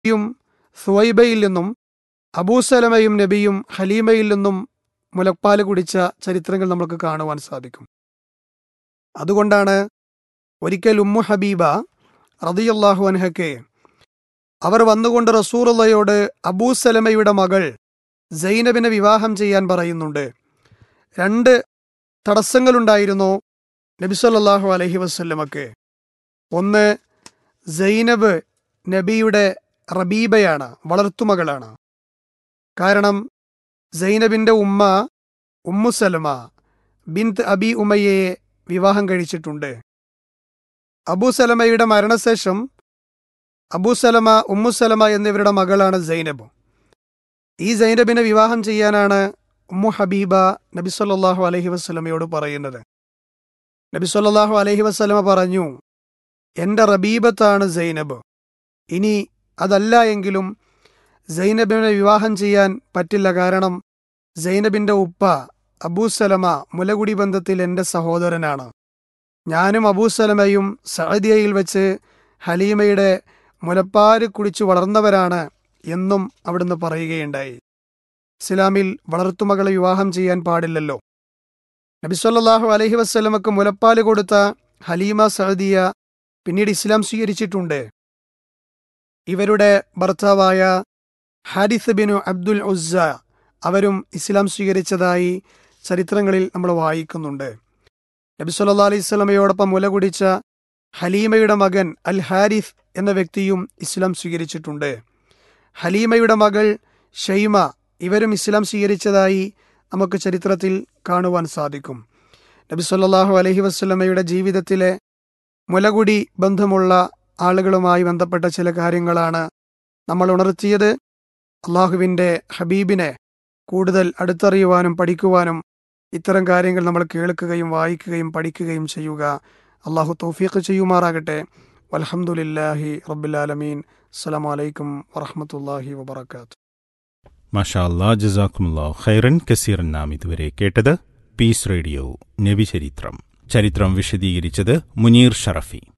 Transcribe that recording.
യും സുവൈബയിൽ നിന്നും അബൂസലമയും നബിയും ഹലീമയിൽ നിന്നും മുലപ്പാല് കുടിച്ച ചരിത്രങ്ങൾ നമുക്ക് കാണുവാൻ സാധിക്കും അതുകൊണ്ടാണ് ഒരിക്കൽ ഉമ്മു ഹബീബ റതിയല്ലാഹു അൻഹയ്ക്ക് അവർ വന്നുകൊണ്ട് റസൂറുള്ളയോട് അബൂസലമയുടെ മകൾ സൈനബിനെ വിവാഹം ചെയ്യാൻ പറയുന്നുണ്ട് രണ്ട് തടസ്സങ്ങളുണ്ടായിരുന്നു നബിസല്ലാഹു അലഹി വസ്ല്ലമക്ക് ഒന്ന് സൈനബ് നബിയുടെ റബീബയാണ് വളർത്തുമകളാണ് കാരണം സൈനബിന്റെ ഉമ്മ ഉമ്മുസലമ ബിന്ത് അബി ഉമയ്യയെ വിവാഹം കഴിച്ചിട്ടുണ്ട് അബൂസലമയുടെ മരണശേഷം അബൂസലമ ഉമ്മുസലമ എന്നിവരുടെ മകളാണ് സൈനബ് ഈ സൈനബിനെ വിവാഹം ചെയ്യാനാണ് ഉമ്മു ഹബീബ നബി സല്ലല്ലാഹു അലൈഹി വസ്ലമയോട് പറയുന്നത് നബി സല്ലല്ലാഹു അലൈഹി വസ്ലമ പറഞ്ഞു എൻ്റെ റബീബത്താണ് സൈനബ് ഇനി അതല്ല എങ്കിലും സൈനബിനെ വിവാഹം ചെയ്യാൻ പറ്റില്ല കാരണം സൈനബിൻ്റെ ഉപ്പ അബൂസലമ മുലകുടി ബന്ധത്തിൽ എൻ്റെ സഹോദരനാണ് ഞാനും അബൂസലമയും സഅദിയയിൽ വെച്ച് ഹലീമയുടെ മുലപ്പാല് കുടിച്ചു വളർന്നവരാണ് എന്നും അവിടുന്ന് പറയുകയുണ്ടായി ഇസ്ലാമിൽ വളർത്തുമകളെ വിവാഹം ചെയ്യാൻ പാടില്ലല്ലോ നബിസ്വല്ലാഹു അലഹി വസ്ലമക്ക് മുലപ്പാല് കൊടുത്ത ഹലീമ സഅദിയ പിന്നീട് ഇസ്ലാം സ്വീകരിച്ചിട്ടുണ്ട് ഇവരുടെ ഭർത്താവായ ഹാരിസ് ബിനു അബ്ദുൽ ഉസ്സ അവരും ഇസ്ലാം സ്വീകരിച്ചതായി ചരിത്രങ്ങളിൽ നമ്മൾ വായിക്കുന്നുണ്ട് നബി സല്ലാ അലൈഹി സ്വലമയോടൊപ്പം മുല കുടിച്ച ഹലീമയുടെ മകൻ അൽ ഹാരിഫ് എന്ന വ്യക്തിയും ഇസ്ലാം സ്വീകരിച്ചിട്ടുണ്ട് ഹലീമയുടെ മകൾ ഷെയ്മ ഇവരും ഇസ്ലാം സ്വീകരിച്ചതായി നമുക്ക് ചരിത്രത്തിൽ കാണുവാൻ സാധിക്കും നബി സല്ലാഹു അലഹി വസ്ലമയുടെ ജീവിതത്തിലെ മുലകുടി ബന്ധമുള്ള ആളുകളുമായി ബന്ധപ്പെട്ട ചില കാര്യങ്ങളാണ് നമ്മൾ ഉണർത്തിയത് അള്ളാഹുവിൻ്റെ ഹബീബിനെ കൂടുതൽ അടുത്തറിയുവാനും പഠിക്കുവാനും ഇത്തരം കാര്യങ്ങൾ നമ്മൾ കേൾക്കുകയും വായിക്കുകയും പഠിക്കുകയും ചെയ്യുക അള്ളാഹു തൗഫീഖ് ചെയ്യുമാറാകട്ടെ വലഹമുല്ലാഹി റബ്ബുലാലമീൻ അസ്സാം വലൈക്കും വറഹമത്തല്ലാഹി വബർക്കാത്തു മാഷാ അല്ലാ ജസാക്കുമുല്ലാ ഖൈറൻ കസീറൻ നാം ഇതുവരെ കേട്ടത് പീസ് റേഡിയോ നബിചരിത്രം ചരിത്രം വിശദീകരിച്ചത് മുനീർ ഷറഫി